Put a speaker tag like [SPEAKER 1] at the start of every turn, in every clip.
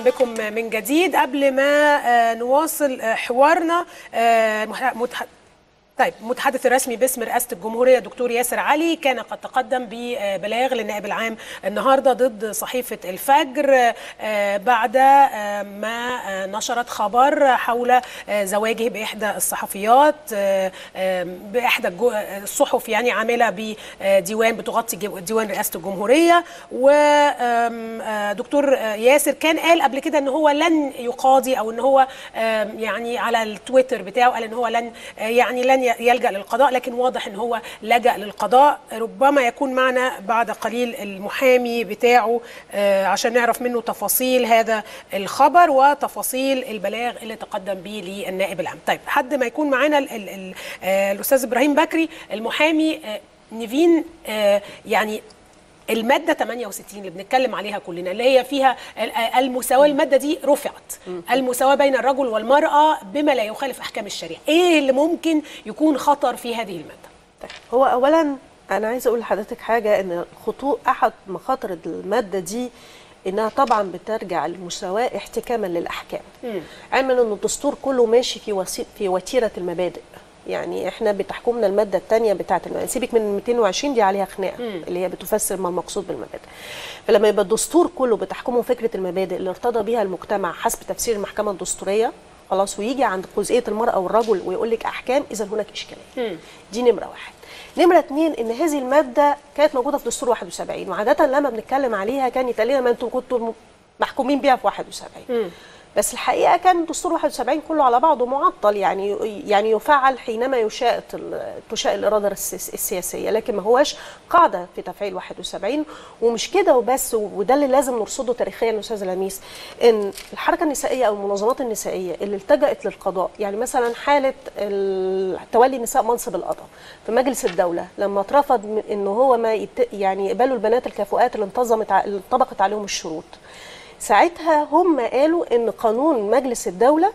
[SPEAKER 1] بكم من جديد قبل ما آه، نواصل آه، حوارنا آه، مح- متح- طيب المتحدث الرسمي باسم رئاسه الجمهوريه دكتور ياسر علي كان قد تقدم ببلاغ للنائب العام النهارده ضد صحيفه الفجر آه، بعد آه، ما آه، نشرت خبر حول آه، زواجه باحدى الصحفيات آه، آه، باحدى الجو- الصحف يعني عامله بديوان بتغطي جو- ديوان رئاسه الجمهوريه ودكتور ياسر كان قال قبل كده ان هو لن يقاضي او ان هو آم، يعني على التويتر بتاعه قال ان هو لن آه، يعني لن ي- يلجا للقضاء لكن واضح ان هو لجا للقضاء ربما يكون معنا بعد قليل المحامي بتاعه آه، عشان نعرف منه تفاصيل هذا الخبر وتفاصيل البلاغ اللي تقدم به للنائب العام طيب حد ما يكون معانا ال- ال- ال- آه، الاستاذ ابراهيم بكري المحامي آه، نيفين آه، يعني المادة 68 اللي بنتكلم عليها كلنا اللي هي فيها ال- المساواة المادة دي رفعت المساواة بين الرجل والمرأة بما لا يخالف أحكام الشريعة إيه اللي ممكن يكون خطر في هذه المادة
[SPEAKER 2] طيب هو اولا انا عايزه اقول لحضرتك حاجه ان خطوط احد مخاطر الماده دي انها طبعا بترجع للمساواه احتكاما للاحكام علما ان الدستور كله ماشي في وسي... في وتيره المبادئ يعني احنا بتحكمنا الماده الثانيه بتاعه المبادئ سيبك من 220 دي عليها خناقه اللي هي بتفسر ما المقصود بالمبادئ فلما يبقى الدستور كله بتحكمه فكره المبادئ اللي ارتضى بها المجتمع حسب تفسير المحكمه الدستوريه خلاص ويجي عند جزئيه المراه والرجل ويقول لك احكام اذا هناك اشكاليه دي نمره واحد نمرة اتنين ان هذه المادة كانت موجودة في دستور 71 وعادة لما بنتكلم عليها كان يتقال لنا ما انتم كنتوا محكومين بيها في 71 بس الحقيقة كان دستور 71 كله على بعضه معطل يعني يعني يفعل حينما يشاء ال- تشاء الإرادة السيس- السياسية لكن ما هواش قاعدة في تفعيل 71 ومش كده وبس وده اللي لازم نرصده تاريخيا يا أستاذ لميس ان الحركة النسائية أو المنظمات النسائية اللي التجأت للقضاء يعني مثلا حالة ال- تولي النساء منصب القضاء في مجلس الدولة لما اترفض من- ان هو ما يت... يعني يقبلوا البنات الكفؤات اللي انتظمت ع- اللي انطبقت عليهم الشروط ساعتها هم قالوا ان قانون مجلس الدوله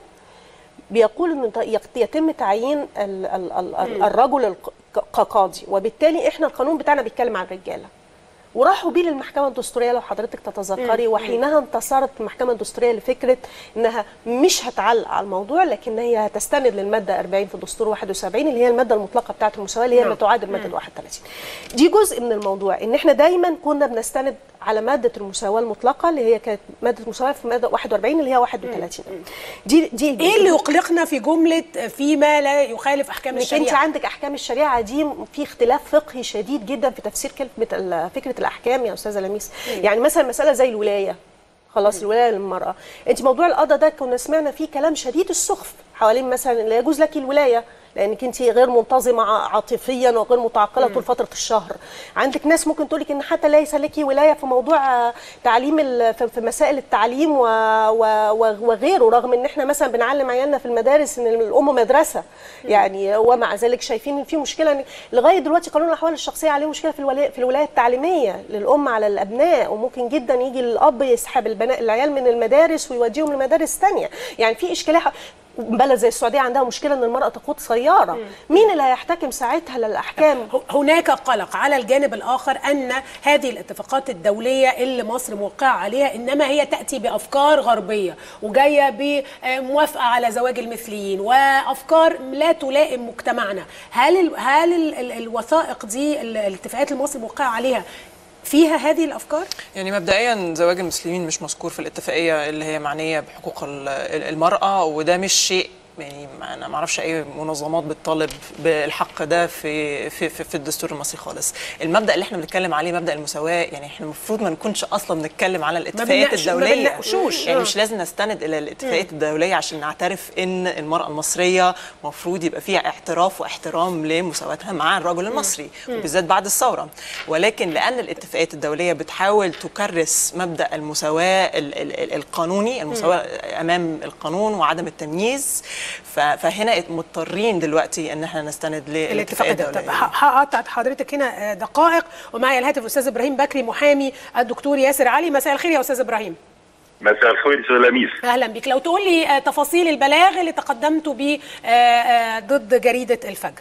[SPEAKER 2] بيقول ان يق- يتم تعيين ال- ال- ال- ال- الرجل الق- كقاضي وبالتالي احنا القانون بتاعنا بيتكلم عن الرجاله وراحوا بيه للمحكمه الدستوريه لو حضرتك تتذكري وحينها انتصرت المحكمه الدستوريه لفكره انها مش هتعلق على الموضوع لكن هي هتستند للماده 40 في دستور 71 اللي هي الماده المطلقه بتاعه المساواه اللي هي ما تعادل ماده 31 دي جزء من الموضوع ان احنا دايما كنا بنستند على ماده المساواه المطلقه اللي هي كانت ماده المساواه في ماده 41 اللي هي 31 دي دي الجزء.
[SPEAKER 1] إيه اللي يقلقنا في جملة فيما لا يخالف أحكام
[SPEAKER 2] انك انت
[SPEAKER 1] الشريعة
[SPEAKER 2] عندك احكام الشريعه دي في اختلاف فقهي شديد جدا في تفسير كلمه ال- فكره الاحكام يا استاذه لميس يعني مثلا مساله زي الولايه خلاص الولايه للمراه انت موضوع القضاء ده كنا سمعنا فيه كلام شديد السخف حوالين مثلا لا يجوز لك الولايه لانك انت غير منتظمه ع- عاطفيا وغير متعقله طول فتره الشهر عندك ناس ممكن تقول لك ان حتى ليس لك ولايه في موضوع آه، تعليم ال- في في مسائل التعليم و... و... و- وغيره رغم ان احنا مثلا بنعلم عيالنا في المدارس ان الام مدرسه يعني ومع ذلك شايفين ان في مشكله إن لغايه دلوقتي قانون الاحوال الشخصيه عليه مشكله في الولايه في الولايه التعليميه للام على الابناء وممكن جدا يجي الاب يسحب البنات العيال من المدارس ويوديهم لمدارس ثانيه يعني في اشكاليه ح- بلد زي السعوديه عندها مشكله ان المراه تقود سياره مين اللي هيحتكم ساعتها للاحكام
[SPEAKER 1] هناك قلق على الجانب الآخر أن هذه الاتفاقات الدولية اللي مصر موقعة عليها إنما هي تأتي بأفكار غربية وجاية بموافقة على زواج المثليين وأفكار لا تلائم مجتمعنا هل ال هل ال ال الوثائق دي ال- الاتفاقات اللي مصر موقعة عليها فيها هذه الأفكار؟
[SPEAKER 3] يعني مبدئيا زواج المسلمين مش مذكور في الاتفاقيه اللي هي معنيه بحقوق ال- ال- المراه وده مش شيء يعني ما- انا ما اعرفش اي منظمات بتطالب بالحق ده في في في, في الدستور المصري خالص المبدا اللي احنا بنتكلم عليه مبدا المساواه يعني احنا المفروض ما نكونش اصلا بنتكلم على الاتفاقيات
[SPEAKER 1] بنناقش- ما
[SPEAKER 3] الدوليه
[SPEAKER 1] بنناقشوش.
[SPEAKER 3] يعني
[SPEAKER 1] آه.
[SPEAKER 3] مش لازم نستند الى الاتفاقيات الدوليه عشان نعترف ان المراه المصريه مفروض يبقى فيها اعتراف واحترام لمساواتها مع الرجل المصري وبالذات بعد الثوره ولكن لان الاتفاقيات الدوليه بتحاول تكرس مبدا المساواه ال- ال- ال- القانوني المساواه امام القانون وعدم التمييز ف- فهنا مضطرين دلوقتي ان احنا نستند للاتفاقيه
[SPEAKER 1] الاتفاق ده طب
[SPEAKER 3] الدوليه
[SPEAKER 1] ه- هقطع حضرتك هنا آه، دقائق ومعي الهاتف الاستاذ ابراهيم بكري محامي الدكتور ياسر علي مساء الخير يا استاذ ابراهيم
[SPEAKER 4] مساء الخير استاذ لميس
[SPEAKER 1] اهلا بك لو تقول لي آه، تفاصيل البلاغ اللي تقدمت به آه، آه، ضد جريده الفجر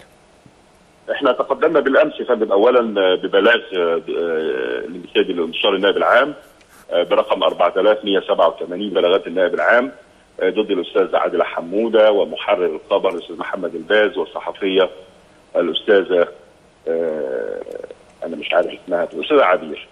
[SPEAKER 4] احنا تقدمنا بالامس يا فندم اولا ببلاغ آه، آه، للسيد المستشار النائب العام آه، برقم 4187 بلاغات النائب العام آه، ضد الاستاذ عادل حموده ومحرر الخبر الاستاذ محمد الباز والصحفيه الاستاذه آه، انا مش عارف اسمها الاستاذه عبير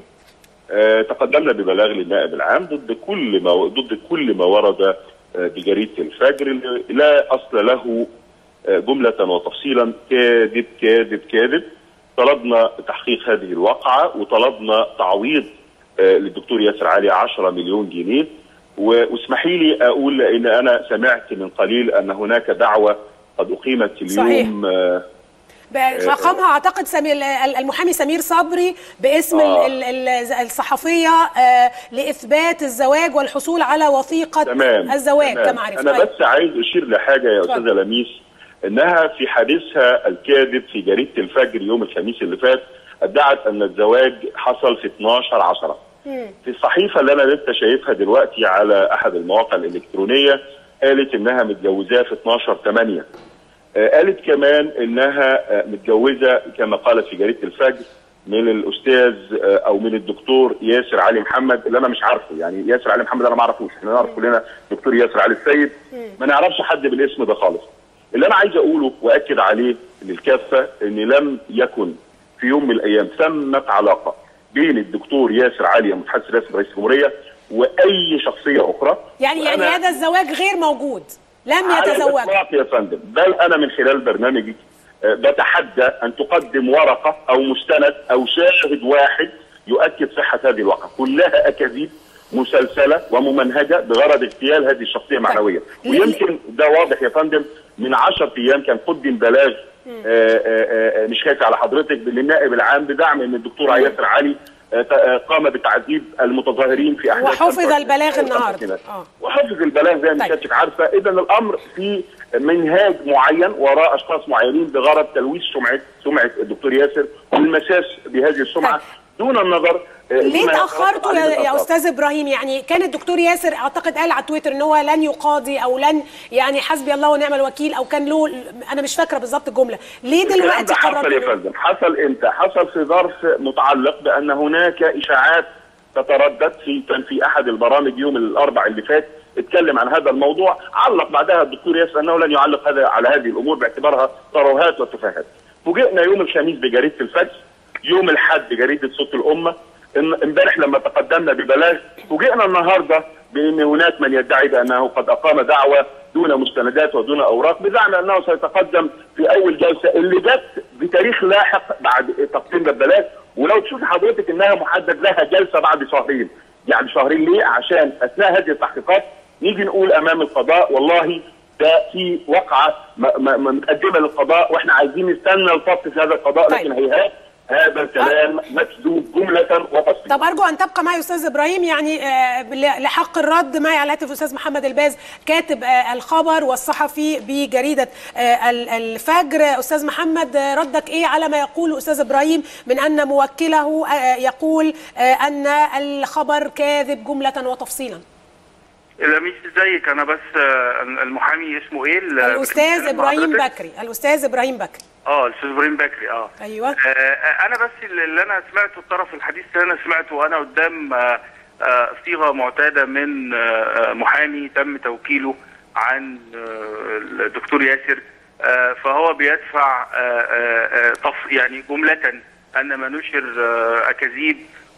[SPEAKER 4] آه، تقدمنا ببلاغ للنائب العام ضد كل ما ضد كل ما ورد آه، بجريده الفجر اللي لا اصل له آه، جمله وتفصيلا كاذب كاذب كاذب طلبنا تحقيق هذه الواقعه وطلبنا تعويض آه، للدكتور ياسر علي 10 مليون جنيه و- واسمحي لي اقول ان انا سمعت من قليل ان هناك دعوه قد اقيمت اليوم آه،
[SPEAKER 1] رقمها اعتقد سمير ال- المحامي سمير صبري باسم
[SPEAKER 4] آه.
[SPEAKER 1] ال- ال- الصحفيه آه، لاثبات الزواج والحصول على وثيقه
[SPEAKER 4] تمام
[SPEAKER 1] الزواج
[SPEAKER 4] تمام.
[SPEAKER 1] كما عرفت
[SPEAKER 4] انا
[SPEAKER 1] أيوة.
[SPEAKER 4] بس عايز اشير لحاجه يا
[SPEAKER 1] اتفضل.
[SPEAKER 4] استاذه لميس انها في حديثها الكاذب في جريده الفجر يوم الخميس اللي فات ادعت ان الزواج حصل في 12 10 في الصحيفه اللي انا لسه شايفها دلوقتي على احد المواقع الالكترونيه قالت انها متجوزاه في 12 8 آه، قالت كمان انها آه، متجوزه كما قالت في جريده الفجر من الاستاذ آه، او من الدكتور ياسر علي محمد اللي انا مش عارفه يعني ياسر علي محمد انا ما اعرفوش احنا نعرف كلنا دكتور ياسر علي السيد ما نعرفش حد بالاسم ده خالص اللي انا عايز اقوله واكد عليه للكافه ان لم يكن في يوم من الايام ثمت علاقه بين الدكتور ياسر علي المتحدث الرسمي رئيس الجمهوريه واي شخصيه اخرى
[SPEAKER 1] يعني يعني
[SPEAKER 4] وأنا-
[SPEAKER 1] هذا الزواج غير موجود لم
[SPEAKER 4] على
[SPEAKER 1] يتزوج
[SPEAKER 4] الإطلاق يا فندم بل انا من خلال برنامجي آه، بتحدى ان تقدم ورقه او مستند او شاهد واحد يؤكد صحه هذه الواقعه كلها اكاذيب مسلسله وممنهجه بغرض اغتيال هذه الشخصيه المعنويه
[SPEAKER 1] ليه-
[SPEAKER 4] ويمكن ده واضح يا فندم من 10 ايام كان قدم بلاغ آه، آه، آه، مش خايف على حضرتك للنائب العام بدعم ان الدكتور ياسر علي آه، ت- آه، قام بتعذيب المتظاهرين في احداث
[SPEAKER 1] وحفظ
[SPEAKER 4] 25
[SPEAKER 1] البلاغ النهاردة.
[SPEAKER 4] الخمسينات.
[SPEAKER 1] آه.
[SPEAKER 4] وحفظ البلاغ زي ما
[SPEAKER 1] طيب.
[SPEAKER 4] سيادتك عارفه اذا الامر في منهاج معين وراء اشخاص معينين بغرض تلويث سمعه سمعه الدكتور ياسر والمساس بهذه السمعه
[SPEAKER 1] طيب.
[SPEAKER 4] دون النظر آه،
[SPEAKER 1] ليه
[SPEAKER 4] لما
[SPEAKER 1] تاخرتوا
[SPEAKER 4] يترتب
[SPEAKER 1] يا,
[SPEAKER 4] عليه
[SPEAKER 1] يا
[SPEAKER 4] الأثار.
[SPEAKER 1] استاذ ابراهيم يعني كان الدكتور ياسر اعتقد قال على تويتر ان هو لن يقاضي او لن يعني حسبي الله ونعم الوكيل او كان له انا مش فاكره بالظبط الجمله ليه
[SPEAKER 4] الكلام
[SPEAKER 1] دلوقتي
[SPEAKER 4] ده حصل يا
[SPEAKER 1] قرروا
[SPEAKER 4] فندم حصل امتى؟ حصل في ظرف متعلق بان هناك اشاعات تتردد في كان في احد البرامج يوم الاربع اللي فات اتكلم عن هذا الموضوع علق بعدها الدكتور ياسر انه لن يعلق هذا على هذه الامور باعتبارها ترهات وتفاهات. فوجئنا يوم الخميس بجريده الفجر يوم الاحد بجريده صوت الامه إن- امبارح لما تقدمنا ببلاغ فوجئنا النهارده بان هناك من يدعي بانه قد اقام دعوه دون مستندات ودون اوراق بزعم انه سيتقدم في اول جلسه اللي جت بتاريخ لاحق بعد تقديم البلاغ ولو تشوف حضرتك انها محدد لها جلسه بعد شهرين يعني شهرين ليه عشان اثناء هذه التحقيقات نيجي نقول امام القضاء والله ده في وقعه م- م- م- متقدمه للقضاء واحنا عايزين نستنى الفصل في هذا القضاء
[SPEAKER 1] طيب.
[SPEAKER 4] لكن هيهات هذا الكلام مكذوب جمله وتفصيلا
[SPEAKER 1] طب ارجو ان تبقى معي استاذ ابراهيم يعني آه، ل- لحق الرد معي على الهاتف الاستاذ محمد الباز كاتب آه، الخبر والصحفي بجريده آه، ال- الفجر استاذ محمد آه، ردك ايه على ما يقول استاذ ابراهيم من ان موكله آه، يقول آه، ان الخبر كاذب جمله وتفصيلا
[SPEAKER 5] لميس ازيك انا بس آه، المحامي اسمه ايه ال-
[SPEAKER 1] الاستاذ
[SPEAKER 5] بتتكلم مع
[SPEAKER 1] ابراهيم
[SPEAKER 5] حضرتك؟
[SPEAKER 1] بكري الاستاذ ابراهيم بكري
[SPEAKER 5] اه الاستاذ ابراهيم بكري اه
[SPEAKER 1] ايوه
[SPEAKER 5] آه، انا بس اللي انا سمعته الطرف الحديث اللي انا سمعته وانا قدام آه، آه، صيغه معتاده من آه، آه، محامي تم توكيله عن آه، الدكتور ياسر آه، فهو بيدفع آه، آه، آه، طف- يعني جمله ان ما نشر آه، اكاذيب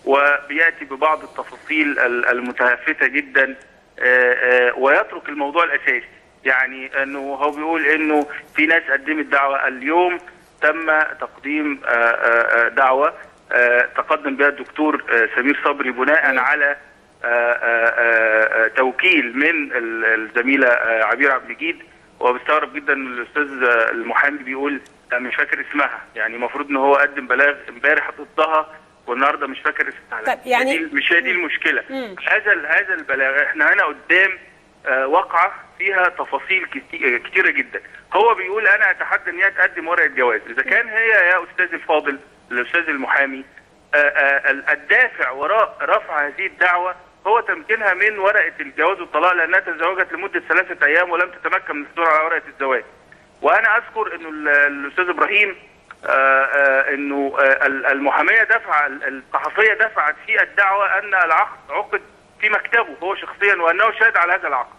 [SPEAKER 5] وبياتي ببعض التفاصيل ال- المتهافته جدا آه، آه، ويترك الموضوع الاساسي يعني انه هو بيقول انه في ناس قدمت دعوه اليوم تم تقديم آه، آه، آه، دعوه آه، تقدم بها الدكتور آه، سمير صبري بناء على آه، آه، آه، آه، توكيل من ال- الزميله آه، عبير عبد المجيد وبستغرب جدا ان الاستاذ آه، المحامي بيقول آه، مش فاكر اسمها يعني المفروض ان هو قدم بلاغ امبارح ضدها والنهارده مش فاكر اسمها
[SPEAKER 1] طيب، يعني-
[SPEAKER 5] هي دي- مش هي دي المشكله
[SPEAKER 1] مم.
[SPEAKER 5] هذا ال- هذا البلاغ احنا هنا قدام آه، واقعه فيها تفاصيل كتي- كتيره جدا هو بيقول انا اتحدى ان هي تقدم ورقه جواز اذا كان هي يا استاذ الفاضل الاستاذ المحامي آه، آه، ال- الدافع وراء رفع هذه الدعوه هو تمكينها من ورقه الجواز والطلاق لانها تزوجت لمده ثلاثه ايام ولم تتمكن من الحصول على ورقه الزواج وانا اذكر انه ال- الاستاذ ابراهيم آه، آه، انه آه، ال- المحاميه دفع الصحفيه دفعت في الدعوه ان العقد عقد في مكتبه هو شخصيا وانه شهد على هذا العقد.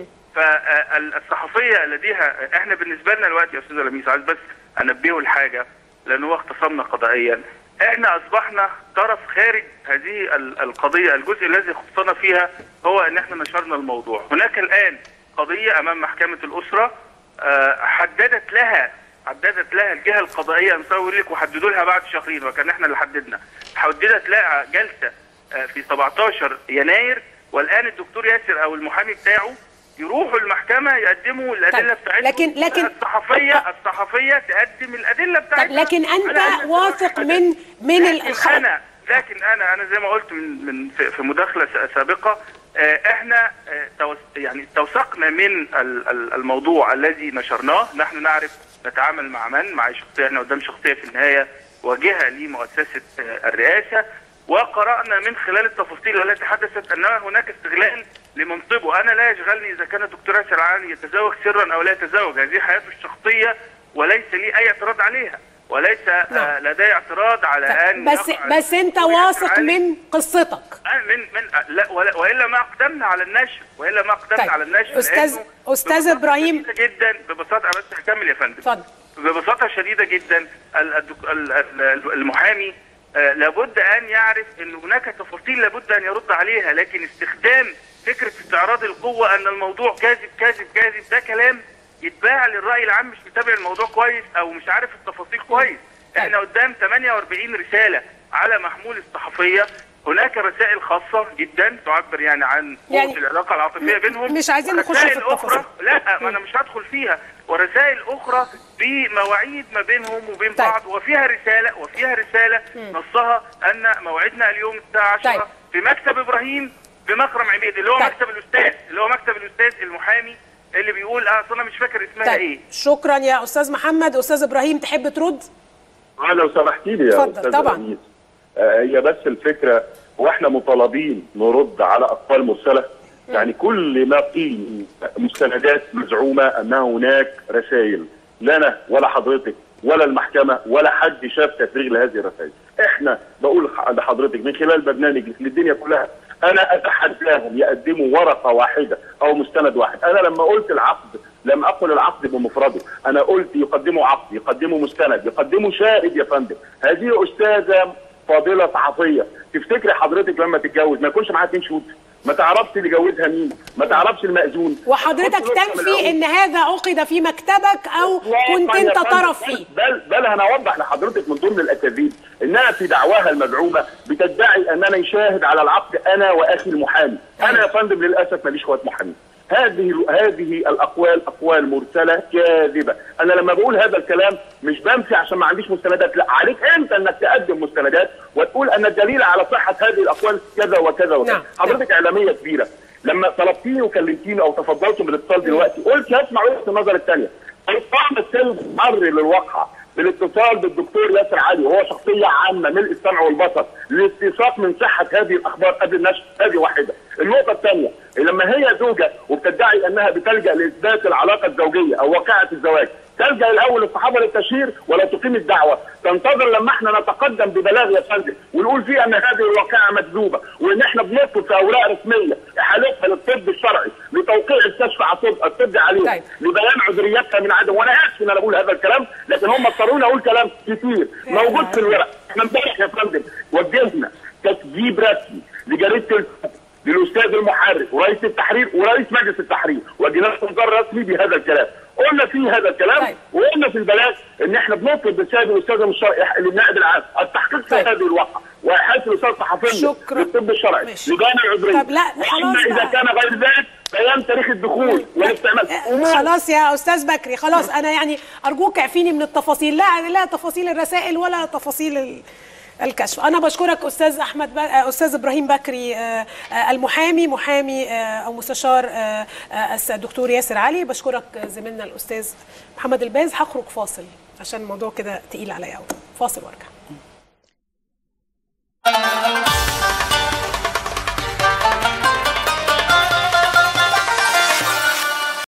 [SPEAKER 5] فالصحفيه لديها احنا بالنسبه لنا دلوقتي يا استاذ لميس عايز بس انبهه لحاجه لان هو اختصمنا قضائيا احنا اصبحنا طرف خارج هذه ال- القضيه الجزء الذي خصنا فيها هو ان احنا نشرنا الموضوع هناك الان قضيه امام محكمه الاسره آه، حددت لها حددت لها الجهه القضائيه انا بقول لك وحددوا لها بعد شهرين وكان احنا اللي حددنا حددت لها جلسه آه، في 17 يناير والان الدكتور ياسر او المحامي بتاعه يروحوا المحكمه يقدموا الادله
[SPEAKER 1] طيب،
[SPEAKER 5] بتاعتهم
[SPEAKER 1] لكن- لكن-
[SPEAKER 5] الصحفيه الصحفيه تقدم الادله
[SPEAKER 1] طب
[SPEAKER 5] بتاعتها
[SPEAKER 1] لكن
[SPEAKER 5] على
[SPEAKER 1] انت
[SPEAKER 5] أن
[SPEAKER 1] واثق
[SPEAKER 5] الحدث.
[SPEAKER 1] من من
[SPEAKER 5] لكن
[SPEAKER 1] الخبر
[SPEAKER 5] انا لكن انا انا زي ما قلت من من في في مداخله س- سابقه آه، احنا آه، توس- يعني توثقنا من ال- ال- الموضوع الذي نشرناه نحن نعرف نتعامل مع من مع شخصيه احنا قدام شخصيه في النهايه وجهه لمؤسسه آه، الرئاسه وقرانا من خلال التفاصيل التي حدثت ان هناك استغلال لمنصبه انا لا يشغلني اذا كان الدكتور ياسر علي يتزوج سرا او لا يتزوج هذه حياته الشخصيه وليس لي اي اعتراض عليها وليس آه، لدي اعتراض على ان
[SPEAKER 1] بس
[SPEAKER 5] يقع
[SPEAKER 1] بس انت
[SPEAKER 5] الدكتور ياسر
[SPEAKER 1] واثق
[SPEAKER 5] علي
[SPEAKER 1] من قصتك
[SPEAKER 5] آه، من من آه، لا ولا والا ما اقدمنا على النشر والا ما اقدمنا
[SPEAKER 1] طيب.
[SPEAKER 5] على النشر
[SPEAKER 1] أستاذ-
[SPEAKER 5] لأنه
[SPEAKER 1] أستاذ
[SPEAKER 5] ببساطة
[SPEAKER 1] إبراهيم.
[SPEAKER 5] شديدة جدا ببساطه بس هكمل يا فندم
[SPEAKER 1] اتفضل
[SPEAKER 5] ببساطه شديده جدا ال- الدك- ال- ال- المحامي آه، لابد ان يعرف ان هناك تفاصيل لابد ان يرد عليها لكن استخدام فكره استعراض القوه ان الموضوع كاذب كاذب كاذب ده كلام يتباع للراي العام مش متابع الموضوع كويس او مش عارف التفاصيل كويس احنا قدام 48 رساله على محمول الصحفيه هناك رسائل خاصه جدا تعبر يعني عن قوه
[SPEAKER 1] يعني
[SPEAKER 5] العلاقه العاطفيه بينهم
[SPEAKER 1] مش عايزين نخش
[SPEAKER 5] ورسائل
[SPEAKER 1] في التفاصيل.
[SPEAKER 5] أخرى لا ما انا مش هدخل فيها ورسائل اخرى بمواعيد ما بينهم وبين
[SPEAKER 1] طيب.
[SPEAKER 5] بعض وفيها رساله وفيها رساله نصها ان موعدنا اليوم الساعه 10
[SPEAKER 1] طيب.
[SPEAKER 5] في مكتب ابراهيم بمكرم عبيد اللي هو
[SPEAKER 1] طيب.
[SPEAKER 5] مكتب الاستاذ اللي هو مكتب الاستاذ المحامي اللي بيقول اه أصل انا مش فاكر اسمها ايه
[SPEAKER 1] طيب شكرا يا استاذ محمد استاذ ابراهيم تحب ترد
[SPEAKER 4] آه، لو سمحتي لي يا
[SPEAKER 1] اتفضل،
[SPEAKER 4] استاذ
[SPEAKER 1] طبعاً.
[SPEAKER 4] أنيس. آه، هي بس الفكره واحنا مطالبين نرد على اقوال مرسله يعني كل ما قيل مستندات مزعومه ان هناك رسائل لا انا ولا حضرتك ولا المحكمه ولا حد شاف تفريغ لهذه الرسائل احنا بقول لحضرتك من خلال برنامج للدنيا كلها انا اتحداهم يقدموا ورقه واحده او مستند واحد انا لما قلت العقد لم اقل العقد بمفرده انا قلت يقدموا عقد يقدموا مستند يقدموا شاهد يا فندم هذه استاذه فاضله صحفيه تفتكري حضرتك لما تتجوز ما يكونش معاها اتنين شهود ما تعرفش اللي جوزها مين ما تعرفش المأذون
[SPEAKER 1] وحضرتك
[SPEAKER 4] حط نقطة من
[SPEAKER 1] تنفي
[SPEAKER 4] الأول.
[SPEAKER 1] ان هذا عقد في مكتبك او كنت
[SPEAKER 4] واقع يا
[SPEAKER 1] انت
[SPEAKER 4] فندم.
[SPEAKER 1] طرف فيه
[SPEAKER 4] بل بل انا اوضح لحضرتك من ضمن الاكاذيب انها في دعواها المزعومه بتدعي اننا نشاهد على العقد انا واخي المحامي انا يا فندم للاسف ماليش اخوات محامين هذه هذه الاقوال اقوال مرسله كاذبه انا لما بقول هذا الكلام مش بنفي عشان ما عنديش مستندات لا عليك انت انك تقدم مستندات وتقول ان الدليل على صحه هذه الاقوال كذا وكذا وكذا
[SPEAKER 1] نعم.
[SPEAKER 4] حضرتك اعلاميه كبيره لما طلبتيني وكلمتيني او تفضلتم بالاتصال دلوقتي قلت هسمع وجهه النظر الثانيه القائمه السلم حر للواقعه بالاتصال بالدكتور ياسر علي وهو شخصيه عامه ملء السمع والبصر للاستيثاق من صحه هذه الاخبار قبل النشر هذه واحده. النقطه الثانيه لما هي زوجه وبتدعي انها بتلجا لاثبات العلاقه الزوجيه او واقعه الزواج تلجا الاول الصحابه للتشهير ولا تقيم الدعوه، تنتظر لما احنا نتقدم ببلاغ يا فندم ونقول فيه ان هذه الواقعه مكذوبه وان احنا بنطلب في اوراق رسميه احالتها للطب الشرعي لتوقيع الكشف على الطب الطبي عليها
[SPEAKER 1] طيب.
[SPEAKER 4] لبيان عذريتها من عدم وانا اسف ان انا بقول هذا الكلام لكن هم اضطروني اقول كلام كتير موجود في الورق احنا امبارح يا فندم وجهنا تسجيل رسمي لجريده الفتح للاستاذ المحرر ورئيس التحرير ورئيس مجلس التحرير وجينا انذار رسمي بهذا الكلام قلنا فيه هذا الكلام
[SPEAKER 1] طيب.
[SPEAKER 4] وقلنا في البلاغ ان احنا بنطلب بالسيد الاستاذ الشرعي للنائب العام التحقيق في
[SPEAKER 1] طيب.
[SPEAKER 4] هذه الواقعه واحاله الاستاذ صحفيه
[SPEAKER 1] شكراً.
[SPEAKER 4] للطب الشرعي
[SPEAKER 1] ماشي.
[SPEAKER 4] لبيان العذريه
[SPEAKER 1] طب لا،
[SPEAKER 4] وأما
[SPEAKER 1] خلاص
[SPEAKER 4] اذا
[SPEAKER 1] بقى.
[SPEAKER 4] كان غير ذلك بيان تاريخ الدخول والاستعمال أمور
[SPEAKER 1] خلاص يا استاذ بكري خلاص انا يعني ارجوك اعفيني من التفاصيل لا لا تفاصيل الرسائل ولا تفاصيل ال- الكشف انا بشكرك استاذ احمد ب... آه، استاذ ابراهيم بكري آه، آه، المحامي محامي آه، او مستشار آه، آه، الدكتور ياسر علي بشكرك آه، زميلنا الاستاذ محمد الباز هخرج فاصل عشان الموضوع كده تقيل عليا قوي فاصل وارجع